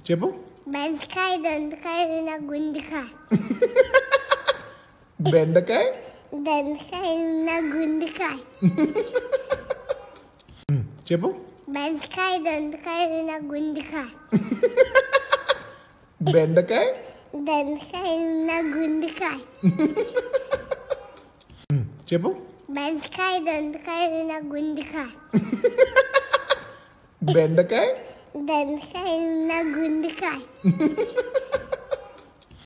చెప్పు బెండకాయ దొండకాయ ఉన్న గుండెకాయ బెండకాయ దొండకాయ ఉన్న గుండెకాయ ఉమ్, చెప్పు బెండకాయ దొండకాయ ఉన్న గుండెకాయ బెండకాయ దొండకాయ ఉన్న గుండెకాయ ఉమ్, చెప్పు బెండకాయ దొండకాయ ఉన్న గుండెకాయ బెండకాయ దొండకాయ ఉన్న గుండెకాయ